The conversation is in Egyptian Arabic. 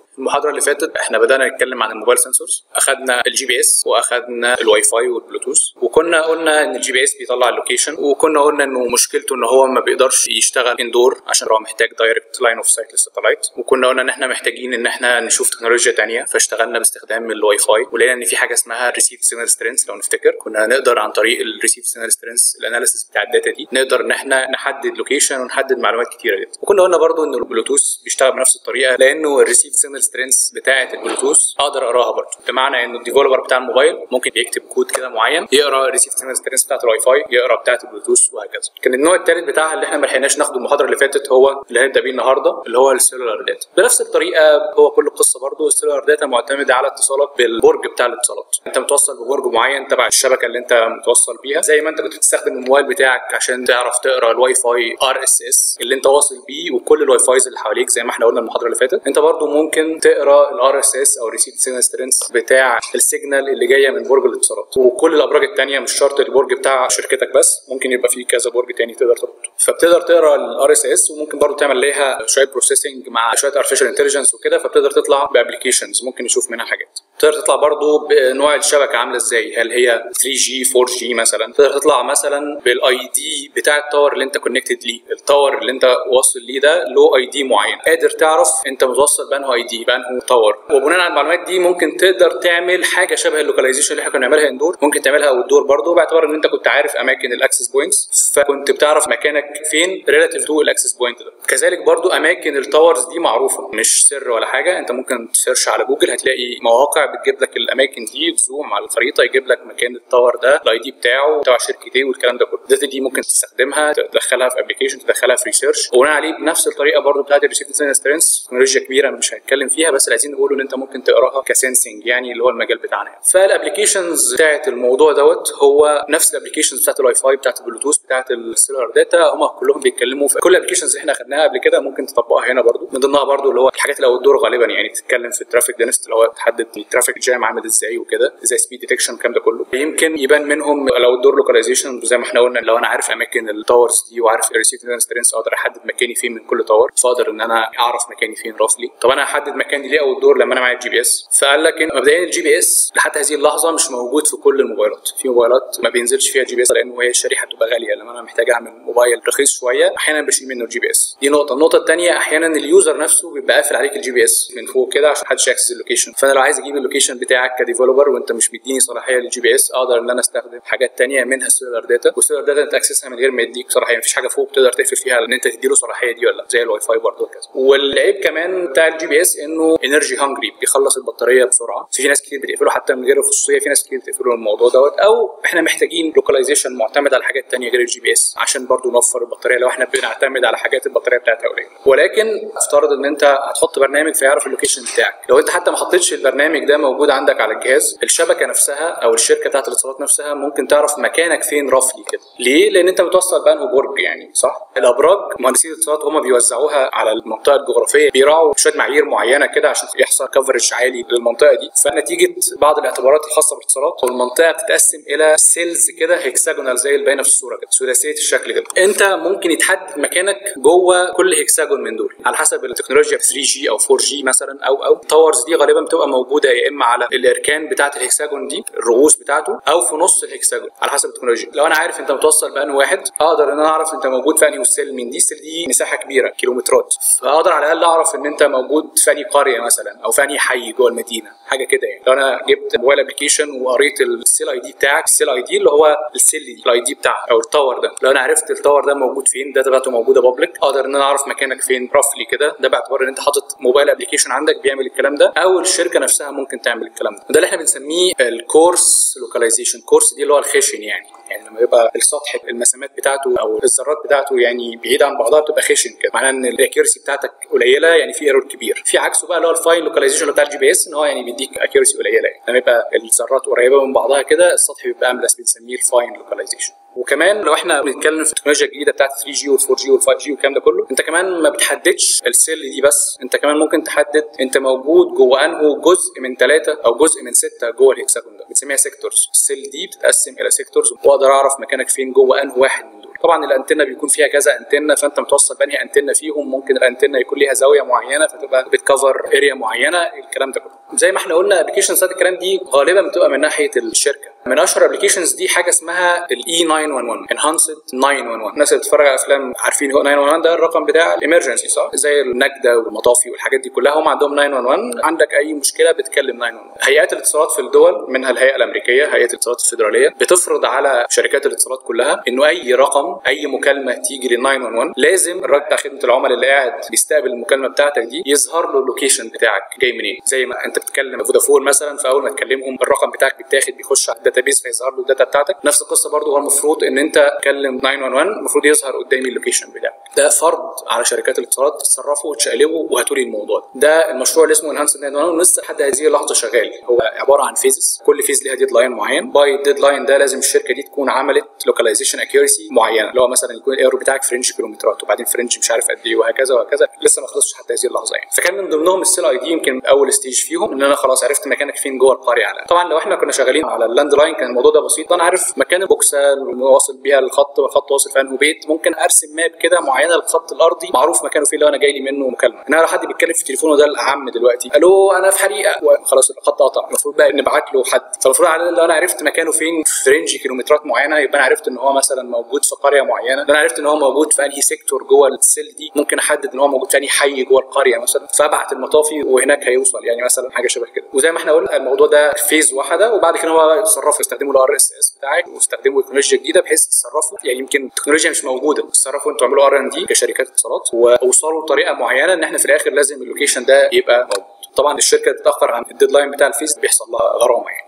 المحاضره اللي فاتت احنا بدانا نتكلم عن الموبايل سنسورز اخذنا الجي بي اس واخذنا الواي فاي والبلوتوث وكنا قلنا ان الجي بي اس بيطلع اللوكيشن وكنا قلنا انه مشكلته ان هو ما بيقدرش يشتغل اندور عشان هو محتاج دايركت لاين اوف سايت للساتلايت وكنا قلنا ان احنا محتاجين ان احنا نشوف تكنولوجيا تانية فاشتغلنا باستخدام الواي فاي ولقينا ان في حاجه اسمها ريسيف سيجنال سترينث لو نفتكر كنا نقدر عن طريق الريسيف سيجنال سترينث الاناليسيس بتاع الداتا دي نقدر ان احنا نحدد لوكيشن ونحدد معلومات كتيره جدا وكنا قلنا برضو ان البلوتوث بيشتغل بنفس الطريقه لانه الريسيف سيجنال سترينث بتاعه البلوتوث اقدر اقراها برضو بمعنى ان الديفلوبر بتاع الموبايل ممكن يكتب كود كده معين يقرا الريسيف سيجنال سترينث بتاعه الواي فاي يقرا بتاعه البلوتوث وهكذا كان النوع الثالث بتاعها اللي احنا ما لحقناش ناخده المحاضره اللي فاتت هو اللي هنبدا بيه النهارده اللي هو السيلولار داتا بنفس الطريقه هو كل القصه برضو السيلولار داتا معتمده على اتصالك بالبرج بتاع الاتصالات انت متوصل ببرج معين تبع الشبكه اللي انت متوصل بيها زي ما انت كنت بتستخدم الموبايل بتاعك عشان تعرف تقرا الواي فاي ار اس اس اللي انت واصل بيه وكل الواي فايز اللي حواليك زي ما احنا قلنا المحاضره اللي فاتت انت برضو ممكن تقرا الار اس اس او ريسيت سيجنال سترينث بتاع السيجنال اللي جايه من برج الاتصالات وكل الابراج الثانيه مش شرط البرج بتاع شركتك بس ممكن يبقى في كذا برج تاني تقدر تربطه فبتقدر تقرا الار اس اس وممكن برضو تعمل ليها شويه بروسيسنج مع شويه ارتفيشال انتليجنس وكده فبتقدر تطلع بابلكيشنز ممكن نشوف منها حاجات تقدر تطلع برضو بنوع الشبكه عامله ازاي هل هي 3 جي 4 جي مثلا تقدر تطلع مثلا بالاي دي بتاع التاور اللي انت كونكتد ليه التاور اللي انت واصل ليه ده له اي دي معين قادر تعرف انت متوصل بانه اي دي بانه تاور وبناء على المعلومات دي ممكن تقدر تعمل حاجه شبه اللوكاليزيشن اللي احنا كنا بنعملها اندور ممكن تعملها اوت دور برضه باعتبار ان انت كنت عارف اماكن الاكسس بوينتس فكنت بتعرف مكانك فين ريلاتيف تو الاكسس بوينت ده كذلك برضه اماكن التاورز دي معروفه مش سر ولا حاجه انت ممكن تسيرش على جوجل هتلاقي مواقع بتجيب لك الاماكن دي تزوم على الخريطه يجيب لك مكان التاور ده الاي دي بتاعه بتاع شركه ايه والكلام ده كله الداتا دي ممكن تستخدمها تدخلها في ابلكيشن تدخلها في ريسيرش وبناء عليه بنفس الطريقه برضه بتاعت الريسيف سترينث تكنولوجيا كبيره مش هنتكلم فيها بس عايزين نقول ان انت ممكن تقراها كسنسنج يعني اللي هو المجال بتاعنا يعني. فالابلكيشنز بتاعت الموضوع دوت هو نفس الابلكيشنز بتاعت الواي فاي بتاعت البلوتوث بتاعت السيلولار داتا هم كلهم بيتكلموا في كل الابلكيشنز اللي احنا خدناها قبل كده ممكن تطبقها هنا برضو من ضمنها برضو اللي هو الحاجات اللي الدور غالبا يعني بتتكلم في الترافيك دينست اللي هو تحدد الترافيك جام عامل ازاي وكده زي سبيد ديتكشن الكلام ده كله يمكن يبان منهم لو الدور لوكاليزيشن زي ما احنا قلنا لو انا عارف اماكن التاورز دي وعارف الريسيف سترينس اقدر احدد مكاني فين من كل تاور فاقدر ان انا اعرف مكاني فين رافلي طب انا هحدد مكاني ليه او الدور لما انا معايا الجي بي اس فقال لك ان مبدئيا الجي بي اس لحد هذه اللحظه مش موجود في كل الموبايلات في موبايلات ما بينزلش فيها جي بي اس لانه هي الشريحه بتبقى غاليه لما انا محتاج اعمل موبايل رخيص شويه احيانا بشيل منه الجي بي اس دي نقطه النقطه الثانيه احيانا اليوزر نفسه بيبقى قافل عليك الجي بي اس من فوق كده عشان محدش ياكسس اللوكيشن فانا لو عايز اجيب اللوكيشن بتاعك كديفلوبر وانت مش مديني صلاحيه للجي بي اس اقدر ان انا استخدم حاجات ثانيه منها السيلولار داتا والسيلولار داتا انت اكسسها من غير ما يديك صلاحيه مفيش حاجه فوق تقدر تقفل فيها ان انت تديله صلاحيه دي ولا لا زي الواي فاي برضه وكذا والعيب كمان بتاع الجي بي اس انه انرجي هانجري بيخلص البطاريه بسرعه في ناس كتير بتقفله حتى من غير الخصوصيه في ناس كتير بتقفله الموضوع دوت او احنا محتاجين لوكاليزيشن معتمد على حاجات ثانيه غير الجي بي اس عشان برضه نوفر البطاريه لو احنا بنعتمد على حاجات البطاريه بتاعتها قليله ولكن افترض ان انت هتحط برنامج فيعرف اللوكيشن بتاعك لو انت حتى ما حطيتش البرنامج ده موجود عندك على الجهاز الشبكه نفسها او الشركه بتاعت الاتصالات نفسها ممكن تعرف مكانك فين رفلي كده ليه لان انت متوصل بانه برج يعني صح الابراج مهندسين الاتصالات هم بيوزعوها على المنطقه الجغرافيه بيراعوا شويه معايير معينه كده عشان يحصل كفرج عالي للمنطقه دي فنتيجه بعض الاعتبارات الخاصه بالاتصالات والمنطقه بتتقسم الى سيلز كده هيكساجونال زي اللي باينه في الصوره كده ثلاثيه الشكل كده انت ممكن يتحدد مكانك جوه كل هيكساجون من دول على حسب التكنولوجيا 3 جي او 4 جي مثلا او او التاورز دي غالبا بتبقى موجوده يا اما على الاركان بتاعه الهيكساجون دي الرؤوس بتاعته او في نص الهيكساجون على حسب التكنولوجيا لو انا عارف انت متوصل بانه واحد اقدر ان انا اعرف انت موجود في انهي سيل من دي السيل دي مساحه كبيره كيلومترات فاقدر على الاقل اعرف ان انت موجود في انهي قريه مثلا او في انهي حي جوه المدينه حاجه كده يعني لو انا جبت موبايل ابلكيشن وقريت السيل اي دي بتاعك السيل اي دي اللي هو السيل دي الاي دي بتاعها او التاور ده لو انا عرفت التاور ده موجود فين الداتا بتاعته موجوده بابليك اقدر ان انا اعرف مكانك فين رفلي كده ده باعتبار ان انت حاطط موبايل ابلكيشن عندك بيعمل الكلام ده او الشركه نفسها ممكن تعمل الكلام ده وده اللي احنا بنسميه الكورس لوكاليزيشن كورس دي اللي هو الخشن يعني يعني لما يبقى السطح المسامات بتاعته او الذرات بتاعته يعني بعيده عن بعضها بتبقى خشن كده معناه ان الاكيرسي بتاعتك قليله يعني في ايرور كبير في عكسه بقى اللي هو الفاين لوكاليزيشن بتاع الجي بي اس ان هو يعني بيديك اكيرسي قليله يعني لما يبقى الذرات قريبه من بعضها كده السطح بيبقى املس بنسميه الفاين لوكاليزيشن وكمان لو احنا بنتكلم في التكنولوجيا الجديده بتاعت 3 جي وال 4 جي وال 5 جي والكلام ده كله انت كمان ما بتحددش السيل دي بس انت كمان ممكن تحدد انت موجود جوه انه جزء من ثلاثه او جزء من سته جوه الهكساجون ده بنسميها سيكتورز السيل دي بتتقسم الى سيكتورز واقدر اعرف مكانك فين جوه انه واحد من دول طبعا الانتنه بيكون فيها كذا انتنه فانت متوصل بانهي انتنه فيهم ممكن الانتنه يكون ليها زاويه معينه فتبقى بتكفر اريا معينه الكلام ده كله زي ما احنا قلنا ابلكيشن ساعات الكلام دي غالبا بتبقى من ناحيه الشركه من اشهر الابلكيشنز دي حاجه اسمها الاي 911 انهانسد 911 الناس اللي بتتفرج على افلام عارفين هو 911 ده الرقم بتاع الامرجنسي صح زي النجده والمطافي والحاجات دي كلها هم عندهم 911 عندك اي مشكله بتكلم 911 هيئات الاتصالات في الدول منها الهيئه الامريكيه هيئه الاتصالات الفدراليه بتفرض على شركات الاتصالات كلها انه اي رقم اي مكالمه تيجي لل 911 لازم الراجل بتاع خدمه العملاء اللي قاعد بيستقبل المكالمه بتاعتك دي يظهر له اللوكيشن بتاعك جاي منين زي ما انت بتتكلم فودافون مثلا فاول ما تكلمهم الرقم بتاعك بيتاخد بيخش على الداتابيس فيظهر له الداتا بتاعتك نفس القصه برضو هو المفروض ان انت تكلم 911 المفروض يظهر قدامي اللوكيشن بتاعك ده فرض على شركات الاتصالات تتصرفوا وتشقلبوا وهاتوا لي الموضوع ده ده المشروع اللي اسمه انهانس 911 ولسه لحد هذه اللحظه شغال هو عباره عن فيزز كل فيز ليها ديدلاين معين باي الديدلاين ده لازم الشركه دي تكون عملت لوكاليزيشن اكيورسي معينه اللي هو مثلا يكون الايرور بتاعك فرنش كيلومترات وبعدين فرنش مش عارف قد ايه وهكذا وهكذا لسه ما خلصش حتى هذه اللحظه يعني فكان من ضمنهم السيل اي دي يمكن اول ستيج فيهم ان انا خلاص عرفت مكانك فين جوه القريه على طبعا لو احنا كنا شغالين على اللاند لاين كان الموضوع ده بسيط انا عارف مكان البوكسه واصل بيها الخط والخط واصل في انه بيت ممكن ارسم ماب كده معينه للخط الارضي معروف مكانه فين لو انا جاي لي منه مكالمه انما لو حد بيتكلم في التليفون وده الاعم دلوقتي الو انا في حريقه خلاص الخط قطع المفروض بقى نبعت له حد فالمفروض على لو انا عرفت مكانه فين في رينج كيلومترات معينه يبقى انا عرفت ان هو مثلا موجود في قريه معينه لو انا عرفت ان هو موجود في انهي سيكتور جوه السيل دي ممكن احدد ان هو موجود في انهي حي جوه القريه مثلا فابعت المطافي وهناك هيوصل يعني مثلا حاجه شبه كده وزي ما احنا قلنا الموضوع ده فيز واحده وبعد كده هو يتصرفوا يستخدموا الار اس اس بتاعك واستخدموا تكنولوجيا جديده بحيث تصرفوا يعني يمكن التكنولوجيا مش موجوده تصرفوا انتوا اعملوا ار ان دي كشركات اتصالات واوصلوا لطريقه معينه ان احنا في الاخر لازم اللوكيشن ده يبقى موجود طبعا الشركه تتاخر عن الديدلاين بتاع الفيز بيحصل لها غرامه يعني